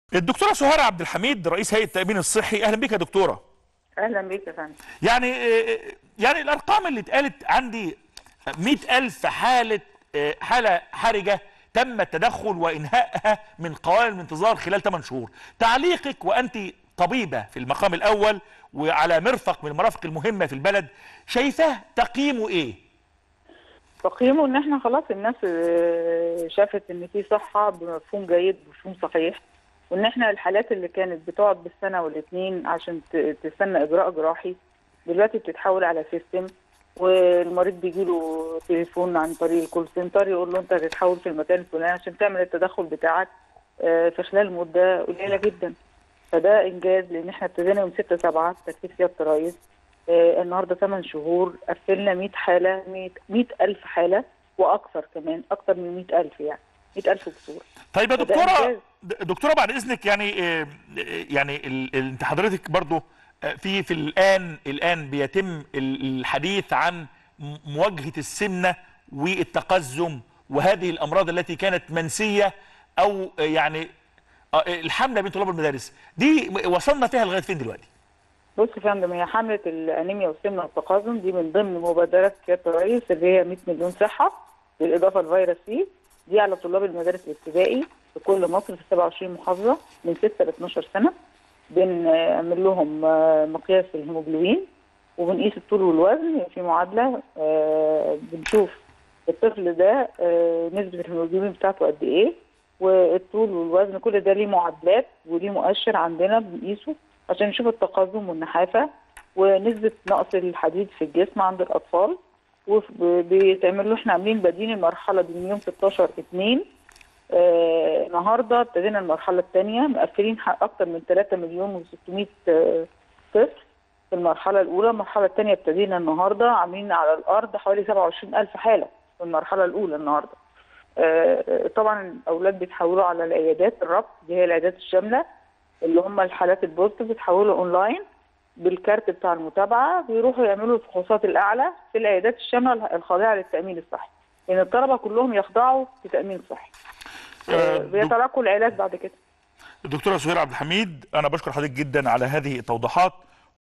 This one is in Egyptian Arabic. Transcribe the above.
الدكتوره سهير عبد الحميد رئيس هيئه التامين الصحي اهلا بك يا دكتوره اهلا بيك يا فندم يعني آه، يعني الارقام اللي اتقالت عندي مئة ألف حالة آه، حالة حرجة تم التدخل وإنهائها من قوائم الانتظار خلال 8 شهور تعليقك وأنت طبيبة في المقام الأول وعلى مرفق من المرافق المهمة في البلد شايفاه تقييمه إيه؟ تقييمه ان احنا خلاص الناس آه، شافت ان في صحه بمفهوم جيد بمفهوم صحيح وان احنا الحالات اللي كانت بتقعد بالسنه والاثنين عشان ت- تستنى اجراء جراحي دلوقتي بتتحول على سيستم والمريض بيجي له تليفون عن طريق الكول سنتر يقول له انت هتتحول في المكان الفلاني عشان تعمل التدخل بتاعك آه، في خلال مده قليله جدا فده انجاز لان احنا ابتدينا يوم 6 7 تكليف سياده الرئيس آه، النهارده 8 شهور قفلنا 100 حاله 100 100000 حاله واكثر كمان اكثر من 100000 يعني 100000 كسور طيب يا فده دكتورة إنجاز. دكتورة بعد إذنك يعني آه، يعني ال- ال- أنت حضرتك برضو آه، في في الآن الآن بيتم ال- الحديث عن م- مواجهة السمنة والتقزم وهذه الأمراض التي كانت منسية أو آه، يعني آه، الحملة بين طلاب المدارس دي وصلنا فيها لغاية فين دلوقتي؟ بص يا فندم هي حمله الانيميا والسمنه والتقازم دي من ضمن مبادرات سياده الرئيس اللي هي 100 مليون صحه بالاضافه لفيروس سي دي على طلاب المدارس الابتدائي في كل مصر في 27 محافظه من 6 ل 12 سنه بنعمل لهم آه، مقياس الهيموجلوبين وبنقيس الطول والوزن في معادله آه، بنشوف الطفل ده آه، نسبه الهيموجلوبين بتاعته قد ايه والطول والوزن كل ده ليه معادلات وليه مؤشر عندنا بنقيسه عشان نشوف التقزم والنحافه ونسبه نقص الحديد في الجسم عند الاطفال وبيتعمل له احنا عاملين بادين المرحله دي من يوم 16 2 آه النهارده ابتدينا المرحله الثانيه مقفلين حق اكتر من 3 مليون و600 آه طفل في المرحله الاولى المرحله الثانيه ابتدينا النهارده عاملين على الارض حوالي 27000 حاله في المرحله الاولى النهارده آه، طبعا الاولاد بيتحولوا على العيادات الربط دي هي العيادات الشامله اللي هم الحالات البوزيتيف بيتحولوا اونلاين بالكارت بتاع المتابعه بيروحوا يعملوا الفحوصات الاعلى في العيادات الشامله الخاضعه للتامين الصحي لان الطلبه كلهم يخضعوا لتامين صحي آه، آه، دك- بيتلقوا العلاج بعد كده الدكتورة سهير عبد الحميد أنا بشكر حضرتك جدا على هذه التوضيحات